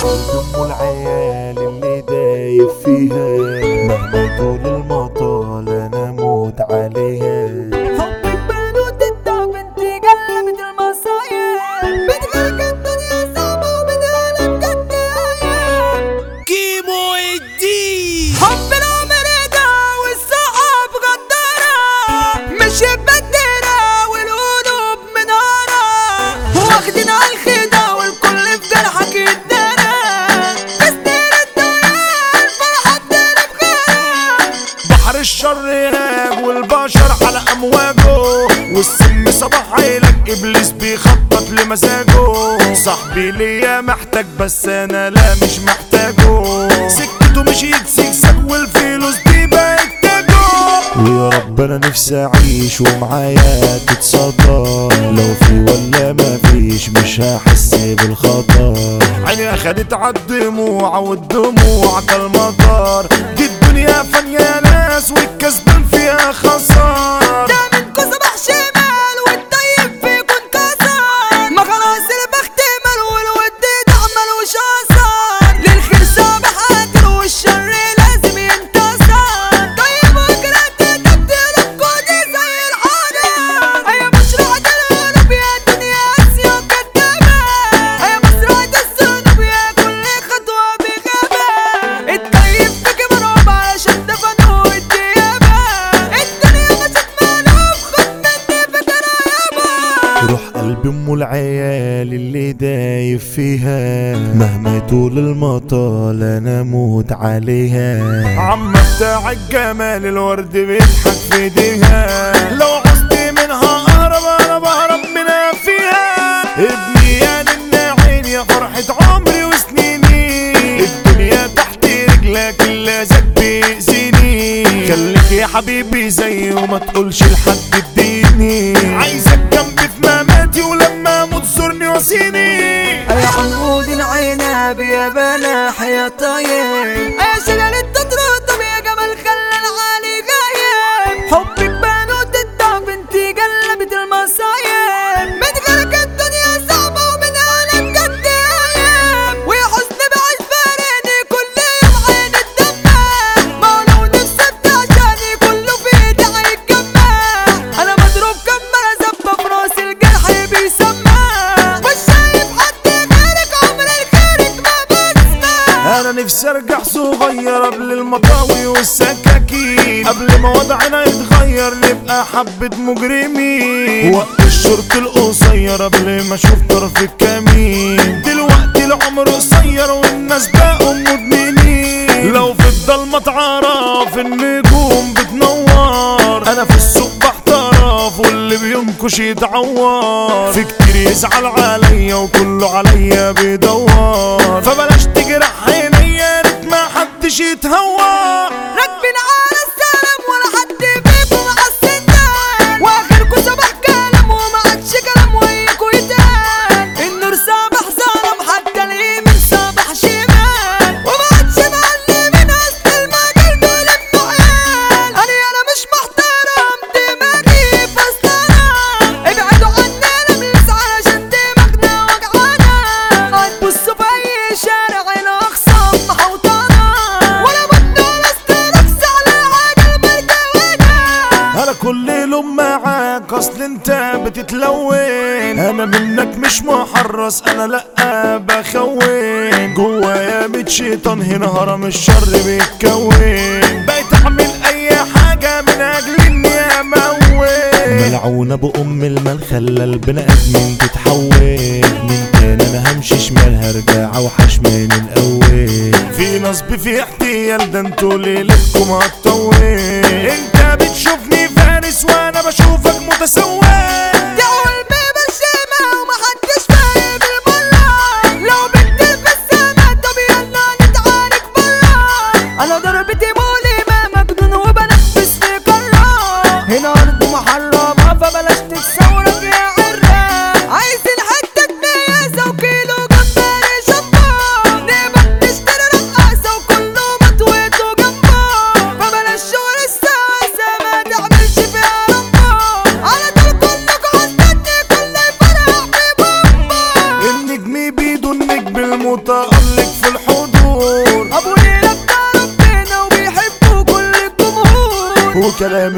ام العيال اللي دايب فيها مهما طول المطال انا اموت عليها حبك بنوت الدعم انت قلبت المصايب بتغرق الدنيا صعبة وبدها بجد كيمو الدين حب العمر ده والصحاب غدارة مش بدرة والقلوب منارة واخدين على الخدع والكل في جرحك يتدارى تستير الدنيا الفرحة بتقلب غيرها بحر الشر هاج والبشر على امواجه والسم صباح عيلك ابليس بيخطط لمزاجه صاحبي ليا محتاج بس انا لا مش محتاجه سكته مش يتسكسك والفلوس دي بقت تاجه ويا رب انا نفسي اعيش ومعايا تتصدى لو في ولا ما فيش مش هحس بالخطر عيني اخدت عالدموع والدموع كالمطر دي الدنيا فانية يا ناس والكسبان فيها خسار ده منكو صباح شمال والطيب فيكو انكسر ما خلاص البخت مال والود ده ملوش اثر للخير صباح قاتل والشر لازم ينتصر طيب وكرهت تبديل كودي زي الحاضر هي مشروع القلوب يا دنيا اسيا كدابة هي مزرعة الذنوب يا كل خطوة بغابة الطيب فيك مرعوب علشان دفنوا الديابة الدنيا مشت مقلوب خد مني فكرة يابا روح قلب ام العيال اللي دايب فيها مهما طول المطال انا اموت عليها عم بتاع الجمال الورد بيضحك في ايديها لو عوزت منها اهرب انا بهرب منها فيها ابني يا الناعين يا فرحة عمري وسنيني الدنيا تحت رجلك اللي زك بيأذيني خليك يا حبيبي زي وما تقولش لحد اديني عايزك جنبي في مماتي ولما اموت زورني وسيني يا عمود العنب يا بلاح يا طيب يا شجر التطرطب يا جمال خلى العالي غايب حبك بنوت الدعم انتي قلبت المصايب متغرق الدنيا صعبة ومن انا بجد عيب ويا حزن بعيش فارقني كل يوم عين الدمع ما هو لو نفسي بتعشاني كله في ايدي هيتجمع انا مضروب كمرة زبة في راس الجرح بيسمع مش شايف حد غيرك عمر الخيرك ما بسمع انا نفسي ارجع صغير قبل المطاوي والسكاكين قبل ما وضعنا يتغير نبقى حبة مجرمين وقت الشرط القصير قبل ما اشوف طرف الكمين دلوقتي العمر قصير والناس بقوا مدمنين لو في الضلمة تعرف النجوم بتنور انا في السوق بحترف واللي بينكش يتعور في كتير يزعل عليا وكله عليا بيدور فبلاش تجرح عيني يا ريت ما حدش يتهور راكبين على السلام ولا حد فيكم عالسندان واخركوا صباح كلام وما عادش كلام وياكوا يتقال النور صباح ظلم حتى اليمين صباح شمال وما عادش معلمين اصل المجال دول ابنه عيال انا انا مش محترم دماغي فصلانة ابعدوا عني انا ملس علشان دماغنا وجعانة هتبصوا في اي شارع الاخصام محوطانة ولا بد ولا استرخص على حاجة المركونة انا كل يوم معاك اصل انت بتتلون انا منك مش محرص انا لا بخون جوايا ميت شيطان هنا هرم الشر بيتكون بقيت اعمل اي حاجة من اجل اني اموت ملعونة بأم المال خلى البني ادمين تتحول من تاني انا همشي شمال هرجع اوحش من الاول في نصب في احتيال ده انتوا ليلتكم هتطول انت بتشوفني فارس وانا بشوفك متسول تعول ببرشامة ومحدش فاهم المرة لو بنت في السما طب يلا نتعارك برا انا ضربتي مؤلمة مجنون وبنفس في قارة هنا ارض محرمة فبلاش تتصورك يا عرة عايزين حتة ميزة وكيلو جمبري شطة نبقى نشتري رقاصة وكله مطويته جنبه فبلاش شغل الساسة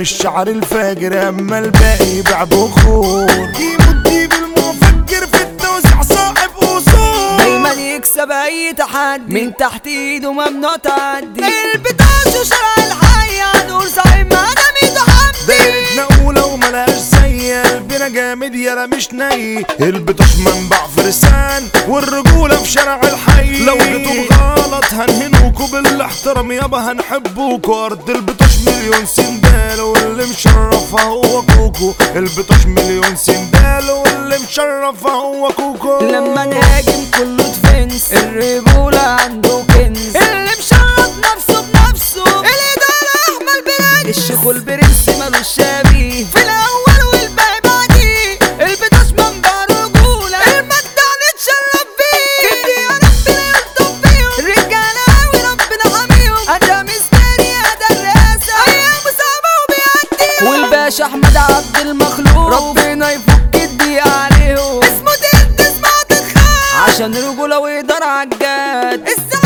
الشعر الفاجر اما الباقي يبيع بخور يمد بالمفكر في التوزيع صاحب اصول دايما يكسب اي تحدي من تحت ايده ممنوع تعدي البتاش وشرع الحي هنقول صاحب ما انا متحدي دايرتنا اولى وملهاش زي قلبنا جامد يالا مش ني البطش منبع فرسان والرجولة في شارع الحي لو جيتوا غلط هنهنوكوا بالاحترام يابا هنحبوكوا ارض البطش مليون سندال واللي مشرفها هو كوكو البطش مليون سندال واللي مشرفها هو كوكو لما نهاجم كله دفنس الرجولة عنده كنز اللي مشرط نفسه بنفسه الإدارة أحمد بلاد الشيخ والبرنس مالوش شبيه في الأول والباقي بعديه البطاش منبع رجولة المجدع نتشرف بيه كتير ربنا يلطف بيهم الرجالة أوي ربنا حاميهم أنا مستني أدا الرئاسة أيام صعبة وبيعديهم والباشا أحمد عبد المخلوق ربنا يفك الضيق عليهم اسمه تلت اسمها تتخاف عشان رجولة وإدارة عالجاد السعادة